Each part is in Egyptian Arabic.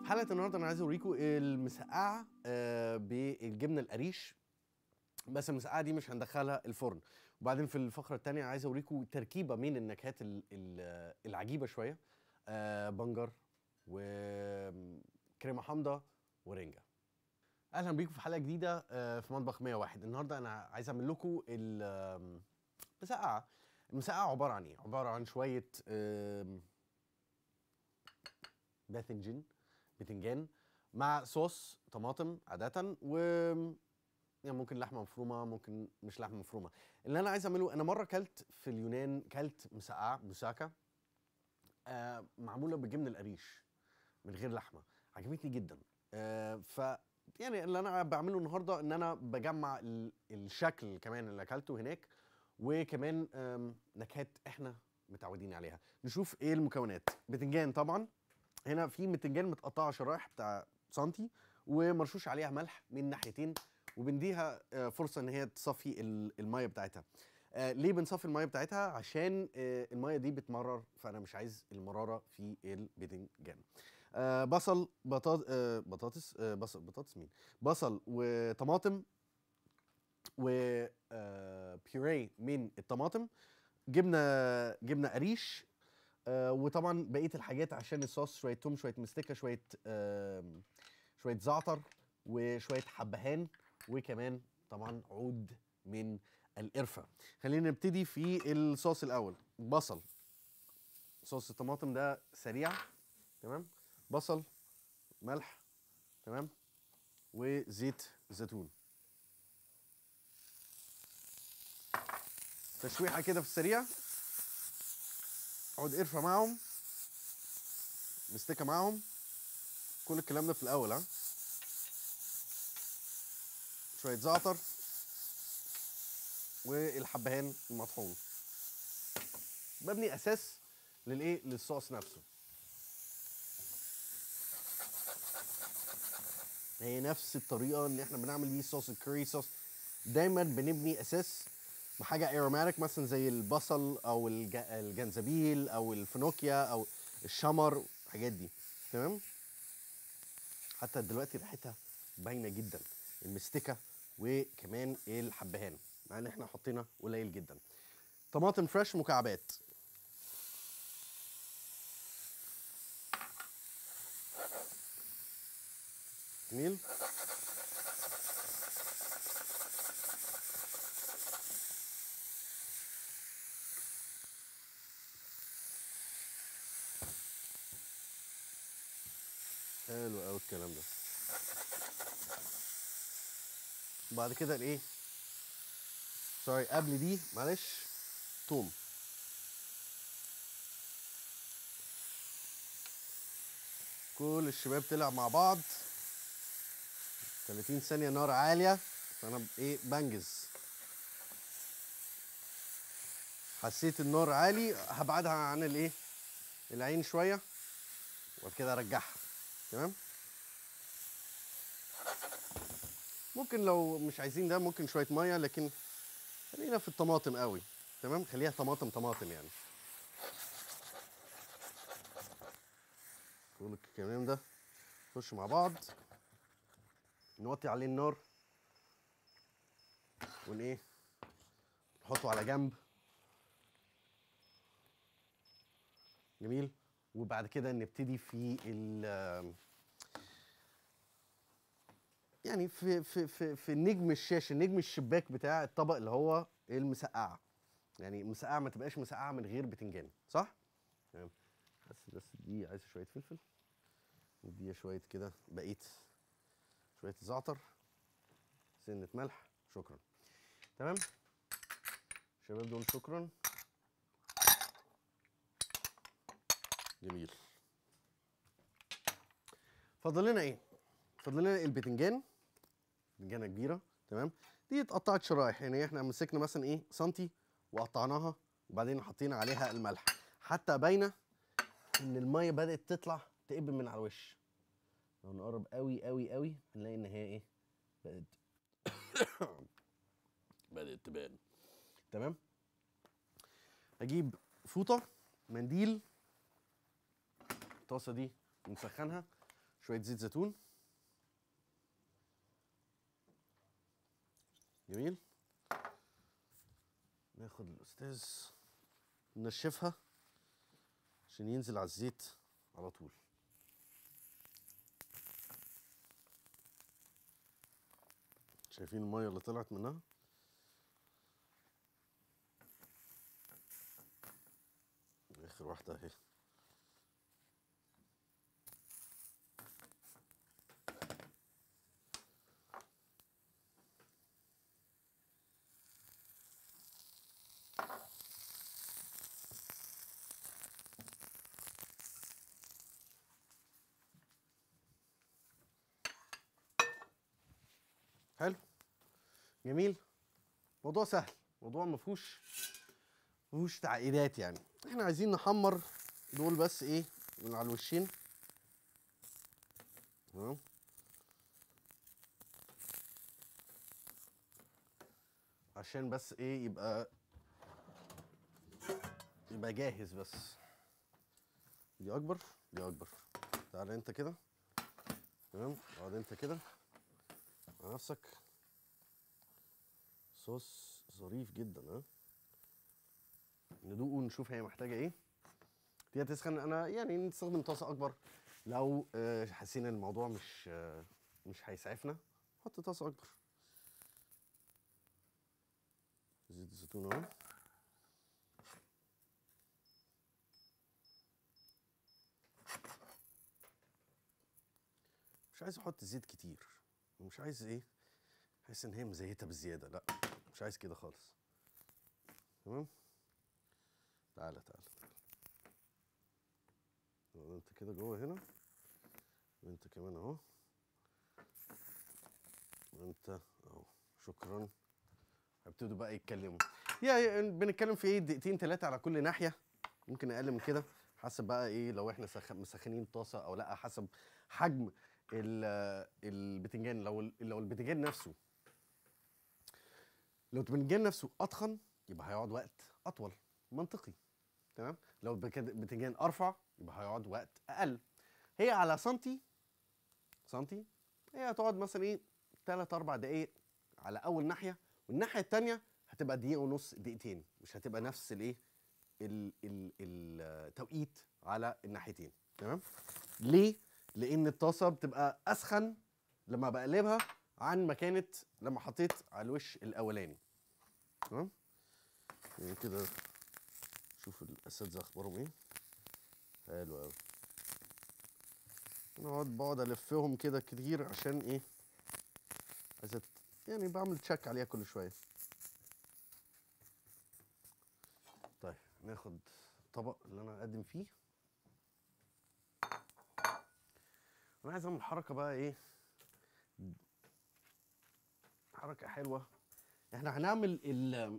حلقه النهارده انا عايز اوريكم المسقعه آه، بالجبنه القريش بس المسقعه دي مش هندخلها الفرن وبعدين في الفقره الثانيه عايز اوريكم تركيبه من النكهات ال- ال- العجيبه شويه آه، بنجر وكريمه حامضه ورنجه اهلا بيكم في حلقه جديده آه، في مطبخ 101 النهارده انا عايز اعمل لكم المسقعه المسقعه عباره عن ايه عباره عن شويه آم، باذنجان بتنجان مع صوص طماطم عاده و يعني ممكن لحمه مفرومه ممكن مش لحمه مفرومه اللي انا عايز اعمله انا مره كلت في اليونان كلت مسقعه بوساكا آه معموله بالجبن القريش من غير لحمه عجبتني جدا آه ف يعني اللي انا بعمله النهارده ان انا بجمع ال- الشكل كمان اللي اكلته هناك وكمان آم، نكهات احنا متعودين عليها نشوف ايه المكونات بتنجان طبعا هنا في بتنجان متقطعه شرايح بتاع سنتي ومرشوش عليها ملح من ناحيتين وبنديها آه، فرصه ان هي تصفي ال- الميه بتاعتها آه، ليه بنصفي الميه بتاعتها عشان آه، الميه دي بتمرر فانا مش عايز المراره في البتنجان آه، بصل بطاط آه، بطاطس آه، بصل بطاطس مين بصل وطماطم و آه، بيوري من الطماطم جبنه جبنه قريش آه، وطبعا بقيه الحاجات عشان الصوص شويه توم شويه مستكه شويه آم، شويه زعتر وشويه حبهان وكمان طبعا عود من القرفه خلينا نبتدي في الصوص الاول بصل صوص الطماطم ده سريع تمام بصل ملح تمام وزيت زيتون تشويحه كده في السريع عود قرفه معاهم مستكه معاهم كل الكلام ده في الاول ها شويه زعتر والحبهان المطحون ببني اساس للايه للصوص نفسه هي نفس الطريقه اللي احنا بنعمل بيه صوص الكوري صوص دايما بنبني اساس بحاجه ايروماتيك مثلا زي البصل او الج- الجنزبيل او الفينوكيا او الشمر الحاجات دي تمام حتى دلوقتي ريحتها باينه جدا المستكه وكمان الحبهان مع ان احنا حطينا قليل جدا طماطم فريش مكعبات جميل حلو قوي الكلام ده بعد كده الايه سوري قبل دي معلش توم كل الشباب تلعب مع بعض 30 ثانية نار عالية فأنا ب- إيه بنجز حسيت النار عالي هبعدها عن الإيه العين شوية وبعد كده أرجعها تمام ممكن لو مش عايزين ده ممكن شوية مية لكن خلينا في الطماطم قوي تمام خليها طماطم طماطم يعني كل الكلام ده نخش مع بعض نوطي عليه النار ون ايه نحطه على جنب جميل وبعد كده نبتدي في ال يعني في في في في نجم الشاشه نجم الشباك بتاع الطبق اللي هو المسقعه يعني المسقعه ما تبقاش مسقعه من غير بتنجان صح تمام بس بس دي عايزه شويه فلفل نديها شويه كده بقيت شويه زعتر سنه ملح شكرا تمام الشباب دول شكرا جميل فاضل لنا ايه فاضل لنا البتنجان بتنجانه كبيره تمام دي اتقطعت شرايح يعني احنا مسكنا مثلا ايه سنتي وقطعناها وبعدين حطينا عليها الملح حتى باينه ان الميه بدات تطلع تقب من على الوش لو نقرب قوي قوي قوي هنلاقي ان هي ايه بدات بدات تبان تمام اجيب فوطه منديل الطاسه دي نسخنها شويه زيت زيتون جميل ناخد الاستاذ ننشفها عشان ينزل على الزيت على طول شايفين الميه اللي طلعت منها اخر واحده اهي حلو جميل موضوع سهل موضوع ما فيهوش ما فيهوش تعقيدات يعني احنا عايزين نحمر دول بس ايه من على الوشين تمام عشان بس ايه يبقى يبقى جاهز بس دي اكبر دي اكبر تعالى انت كده تمام اقعد انت كده مع نفسك صوص ظريف جدا ها ندوقه ونشوف هي محتاجه ايه دي تسخن انا يعني نستخدم طاسه اكبر لو آه، حاسين ان الموضوع مش آه، مش هيسعفنا حط طاسه اكبر زيت الزيتون اهو مش عايز احط زيت كتير ومش عايز ايه احس ان هي مزيته بزياده لا مش عايز كده خالص تمام تعالى تعالى تعالى اقعد انت كده جوه هنا وانت كمان اهو وانت اهو شكرا هيبتدوا بقى يتكلموا يعني بنتكلم في ايه دقيقتين ثلاثه على كل ناحيه ممكن اقل من كده حسب بقى ايه لو احنا سخ- مسخنين طاسه او لا حسب حجم ال- البتنجان لو ال- لو البتنجان نفسه لو البتنجان نفسه اتخن يبقى هيقعد وقت اطول منطقي تمام لو البك- البتنجان ارفع يبقى هيقعد وقت اقل هي على سنتي سنتي هي هتقعد مثلا ايه 3 4 دقايق على اول ناحيه والناحيه الثانيه هتبقى دقيقه ونص دقيقتين مش هتبقى نفس الايه ال- ال- التوقيت على الناحيتين تمام ليه لان الطاسه بتبقى اسخن لما بقلبها عن ما كانت لما حطيت على الوش الاولاني تمام يعني كده شوف الاساتذه اخبارهم ايه حلو قوي انا اقعد بقعد الفهم كده كتير عشان ايه عايز أت- يعني بعمل تشيك عليها كل شويه طيب ناخد طبق اللي انا اقدم فيه انا عايز اعمل حركه بقى ايه حركه حلوه احنا هنعمل ال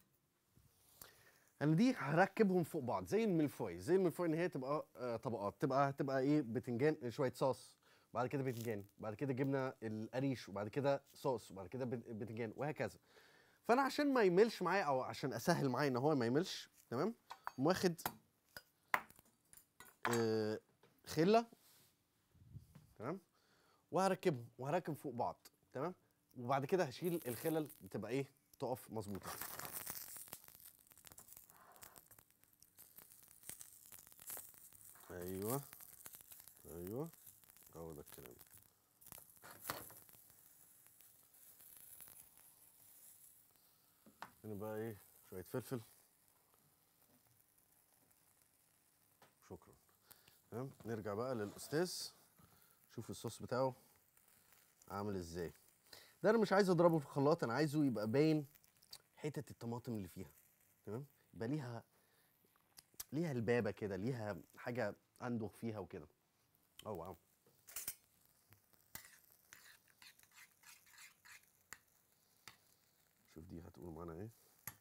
انا دي هركبهم فوق بعض زي الملفوي زي الملفوي ان هي تبقى آه، طبقات تبقى تبقى ايه بتنجان شويه صوص بعد كده بتنجان بعد كده جبنه القريش وبعد كده صوص وبعد كده بت- بتنجان وهكذا فانا عشان ما يملش معايا او عشان اسهل معايا ان هو ما يملش تمام أقوم واخد آه، خله تمام وهركبهم وهركب فوق بعض تمام وبعد كده هشيل الخلل تبقى ايه تقف مظبوطه ايوه ايوه هو ده الكلام هنا بقى ايه شويه فلفل شكرا تمام نرجع بقى للاستاذ شوف الصوص بتاعه عامل ازاي ده انا مش عايز اضربه في الخلاط انا عايزه يبقى باين حتت الطماطم اللي فيها تمام يبقى ليها ليها البابه كده ليها حاجه اندغ فيها وكده اه واو شوف دي هتقول معانا ايه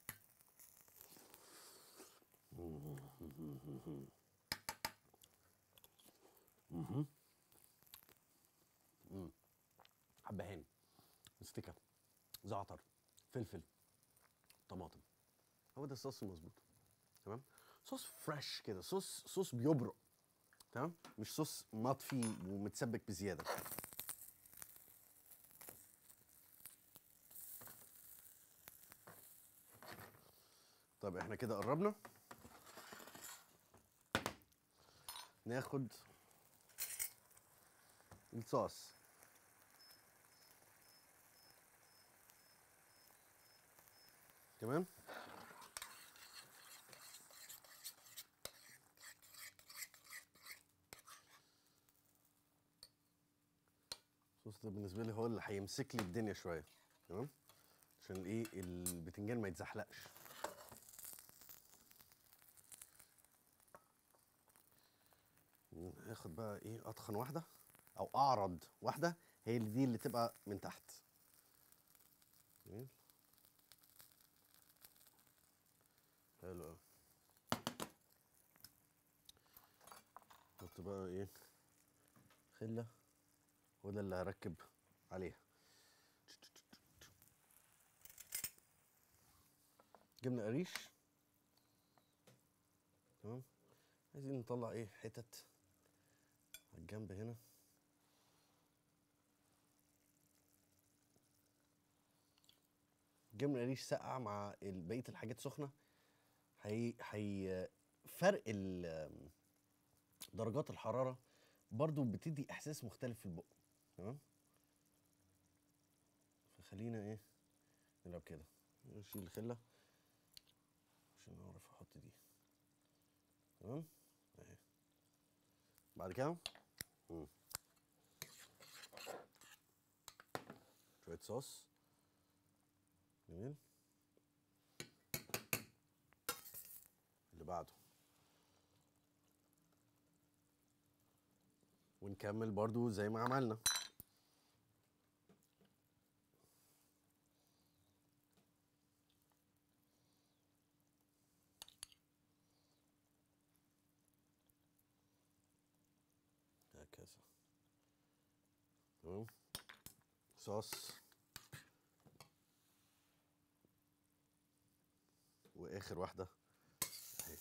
مم. حبهان مستكه زعتر فلفل طماطم هو ده الصوص المظبوط تمام صوص فريش كده صوص صوص بيبرق تمام مش صوص مطفي ومتسبك بزياده طب احنا كده قربنا ناخد الصوص تمام الصوص ده بالنسبه لي هو اللي هيمسك لي الدنيا شويه تمام عشان الايه البتنجان ما يتزحلقش ناخد بقى ايه اتخن واحده او اعرض واحده هي اللي دي اللي تبقى من تحت جميل حلو قوي حط بقى ايه خله وده اللي هركب عليها جبنا قريش تمام عايزين نطلع ايه حتت على الجنب هنا جبنا قريش ساقعه مع ال- بقيه الحاجات سخنه هي هي فرق ال- درجات الحراره برضو بتدي احساس مختلف في البق تمام فخلينا ايه نلعب كده نشيل الخله عشان اعرف احط دي تمام اهي بعد كده مم. شويه صوص جميل اللي بعده ونكمل برضو زي ما عملنا هكذا تمام صوص واخر واحده اهي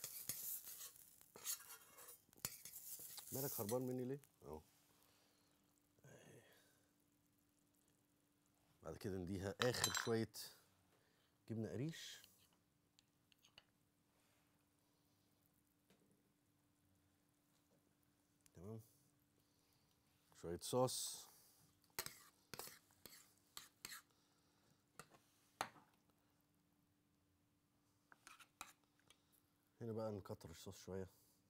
مالك خربان مني ليه اهو أهي. بعد كده نديها اخر شويه جبنه قريش تمام شويه صوص هنا بقى نكتر الصوص شويه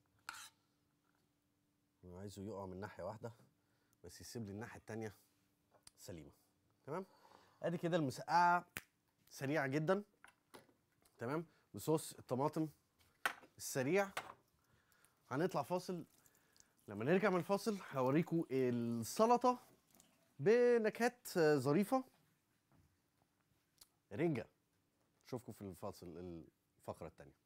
انا عايزه يقع من ناحيه واحده بس يسيب لي الناحيه التانيه سليمه تمام ادي كده المسقعه سريعه جدا تمام بصوص الطماطم السريع هنطلع فاصل لما نرجع من الفاصل هوريكم السلطه بنكهات آه، ظريفه رنجه اشوفكم في الفاصل الفقره الثانيه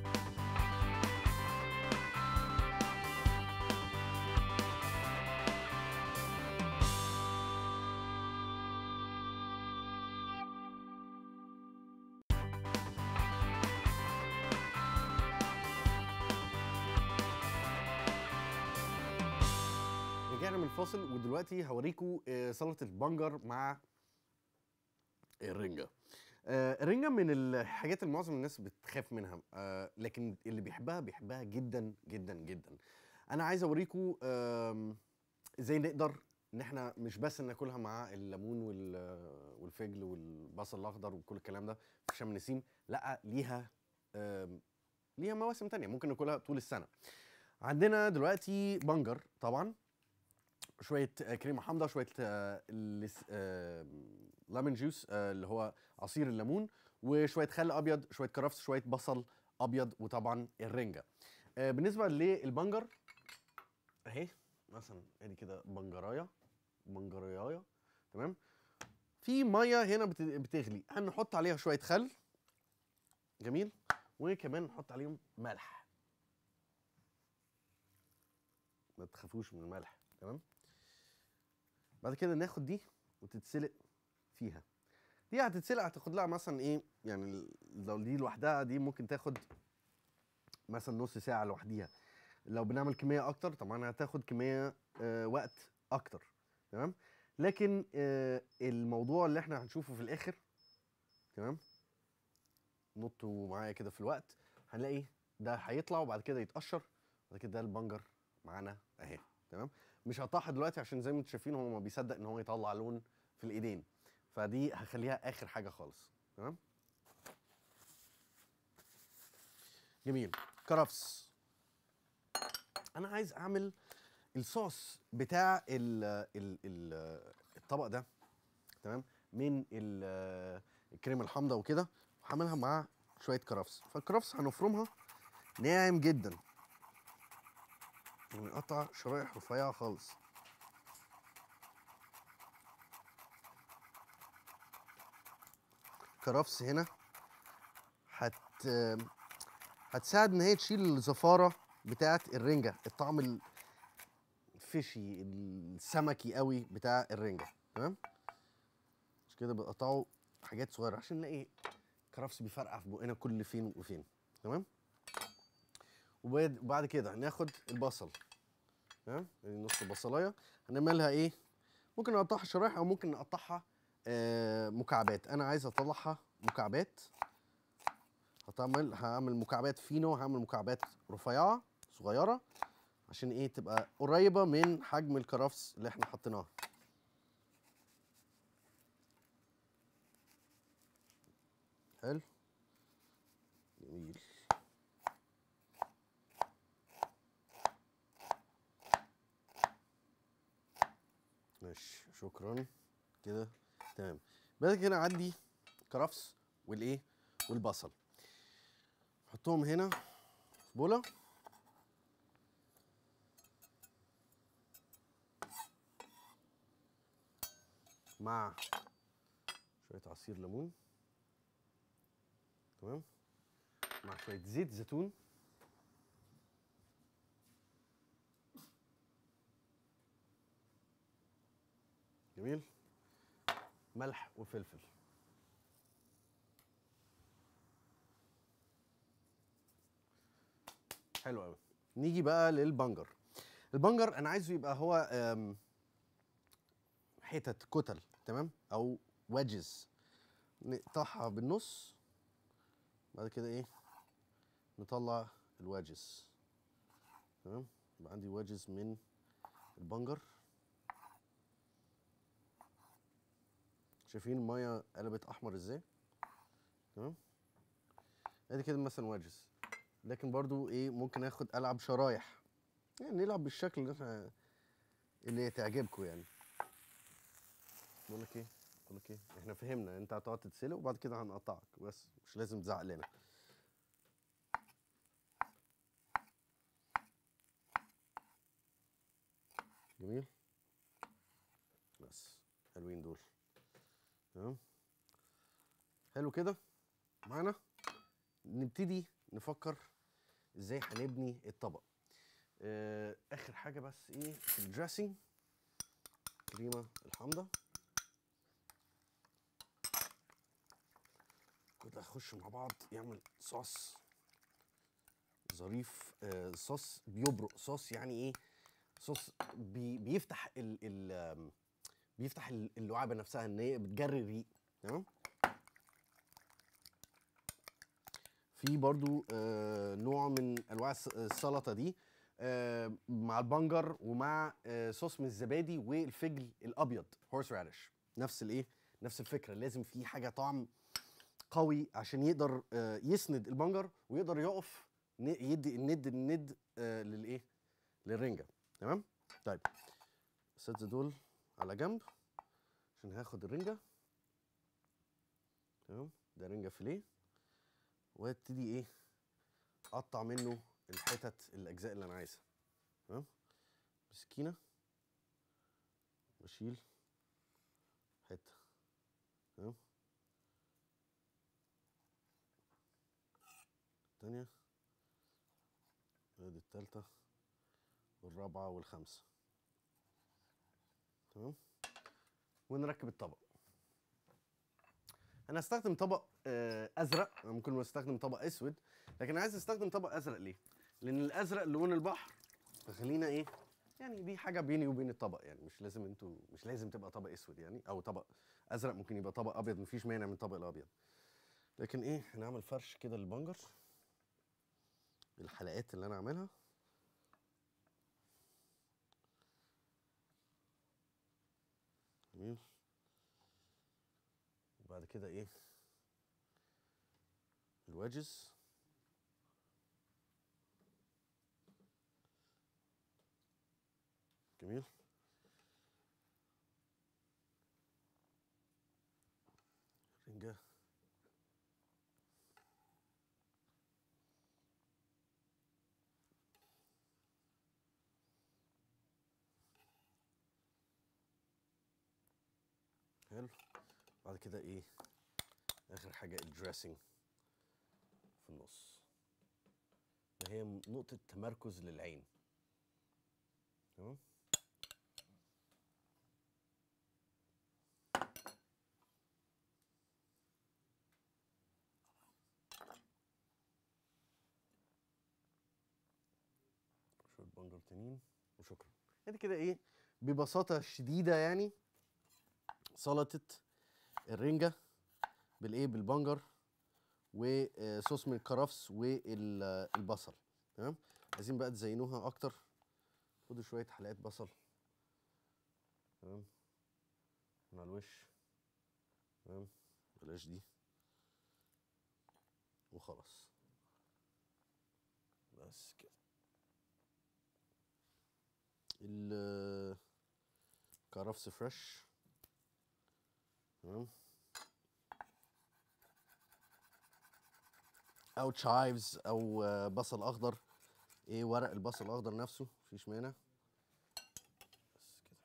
رجعنا من الفاصل ودلوقتي هوريكم آه، سلطه البنجر مع الرنجه آه، الرنجه من الحاجات اللي معظم الناس بتخاف منها آه، لكن اللي بيحبها بيحبها جدا جدا جدا انا عايز اوريكم آم، ازاي نقدر ان احنا مش بس ناكلها مع الليمون وال- والفجل والبصل الاخضر وكل الكلام ده في شم النسيم لا ليها آم، ليها مواسم تانية ممكن ناكلها طول السنه عندنا دلوقتي بنجر طبعا شويه آه، كريمه حامضه شويه آه، لس- آه، ليمون جوس آه، اللي هو عصير الليمون وشويه خل ابيض شويه كرفس شويه بصل ابيض وطبعا الرنجه آه، بالنسبه للبنجر اهي مثلا ادي كده بنجرايه بنجرايه تمام في ميه هنا بت- بتغلي هنحط عليها شويه خل جميل وكمان نحط عليهم ملح ما تخافوش من الملح تمام بعد كده ناخد دي وتتسلق فيها دي هتتسلق هتاخد لها مثلا ايه يعني ال- لو دي لوحدها دي ممكن تاخد مثلا نص ساعه لوحديها لو بنعمل كميه اكتر طبعا هتاخد كميه آه وقت اكتر تمام لكن آه الموضوع اللي احنا هنشوفه في الاخر تمام نطوا معايا كده في الوقت هنلاقي ده هيطلع وبعد كده يتقشر وبعد كده ده البنجر معانا اهي تمام مش هقطعها دلوقتي عشان زي ما انتم شايفين هو ما بيصدق ان هو يطلع لون في الايدين فدي هخليها اخر حاجه خالص تمام جميل كرفس انا عايز اعمل الصوص بتاع ال ال ال الطبق ده تمام من ال- الكريمه الحامضه وكده وهعملها مع شويه كرفس فالكرفس هنفرمها ناعم جدا ونقطع شرايح رفيعه خالص كرفس هنا هت هتساعد ان هي تشيل الزفاره بتاعه الرنجه الطعم الفيشي السمكي قوي بتاع الرنجه تمام مش كده بقطعه حاجات صغيره عشان نلاقي كرفس بيفرقع في بقنا كل فين وفين تمام وبعد وبعد كده هناخد البصل تمام يعني نص بصلايه هنعملها ايه ممكن نقطعها شرايح او ممكن نقطعها آه مكعبات انا عايز اطلعها مكعبات هتعمل هعمل مكعبات فينو هعمل مكعبات رفيعه صغيره عشان ايه تبقى قريبه من حجم الكرفس اللي احنا حطيناه حلو جميل ماشي شكرا كده تمام بعد كده عندي كرفس والايه والبصل حطهم هنا في بوله مع شويه عصير ليمون تمام مع شويه زيت زيتون جميل ملح وفلفل حلو قوي نيجي بقى للبنجر البنجر انا عايزه يبقى هو أم، حتت كتل تمام او ويدجز نقطعها بالنص بعد كده ايه نطلع الويدجز تمام يبقى عندي ويدجز من البنجر شايفين الميه قلبت احمر ازاي تمام ادي كده مثلا ويدجز لكن برضو ايه ممكن اخد العب شرايح يعني نلعب بالشكل اللي احنا اللي تعجبكم يعني بقول لك ايه بقول لك ايه احنا فهمنا انت هتقعد تتسلق وبعد كده هنقطعك بس مش لازم تزعق لنا جميل بس حلوين دول تمام حلو كده معانا نبتدي نفكر ازاي هنبني الطبق آه اخر حاجه بس ايه في الدريسنج كريمه الحامضه كده هيخشوا مع بعض يعمل صوص ظريف آه صوص بيبرق صوص يعني ايه صوص بي بيفتح ال ال آم، بيفتح ال- اللعابه نفسها ان هي بتجري الريق تمام في برضو آه نوع من انواع الس- السلطه دي آه مع البنجر ومع آه صوص من الزبادي والفجل الابيض هورس رادش نفس الايه نفس الفكره لازم في حاجه طعم قوي عشان يقدر آه يسند البنجر ويقدر يقف ن- يدي الند الند آه للايه للرنجه تمام طيب الست دول على جنب عشان هاخد الرنجه تمام ده رنجه فيليه وابتدي ايه اقطع منه الحتت الاجزاء اللي انا عايزها تمام بسكينه بشيل حته تمام التانية ادي التالتة والرابعة والخامسة تمام ونركب الطبق انا هستخدم طبق آه، ازرق أنا ممكن استخدم طبق اسود لكن عايز استخدم طبق ازرق ليه لان الازرق لون البحر فخلينا ايه يعني دي حاجه بيني وبين الطبق يعني مش لازم انتوا مش لازم تبقى طبق اسود يعني او طبق ازرق ممكن يبقى طبق ابيض مفيش مانع من الطبق الابيض لكن ايه هنعمل فرش كده للبنجر الحلقات اللي انا عاملها جميل وبعد كده ايه الوجز جميل رنجة حلو بعد كده ايه اخر حاجة الدريسنج في النص ده هي نقطة تمركز للعين تمام شوية بنجر تانيين وشكرا ادي كده ايه ببساطة شديدة يعني سلطة الرنجة بالايه بالبنجر وصوص من الكرفس والبصل تمام عايزين بقى تزينوها اكتر خدوا شوية حلقات بصل تمام من على الوش تمام بلاش دي وخلاص بس كده الكرفس فريش تمام او تشايفز او آه، بصل اخضر ايه ورق البصل الاخضر نفسه مفيش مانع بس كده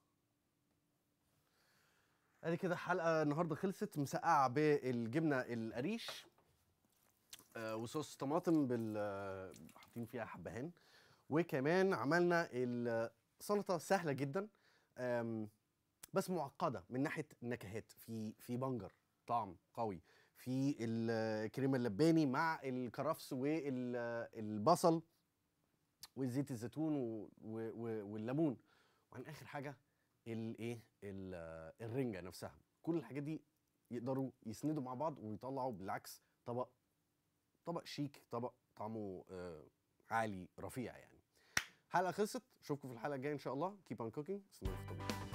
ادي كده حلقه النهارده خلصت مسقعه بالجبنه القريش آه، وصوص طماطم بال آه، حاطين فيها حبهان وكمان عملنا السلطه سهله جدا آم، بس معقده من ناحيه النكهات في في بنجر طعم قوي في الكريمه اللباني مع الكرفس والبصل وزيت الزيتون و- و- و- والليمون وعن اخر حاجه الايه ال- الرنجه نفسها كل الحاجات دي يقدروا يسندوا مع بعض ويطلعوا بالعكس طبق طبق شيك طبق طعمه آه، عالي رفيع يعني حلقه خلصت اشوفكم في الحلقه الجايه ان شاء الله keep on cooking استنوا في الطبيخ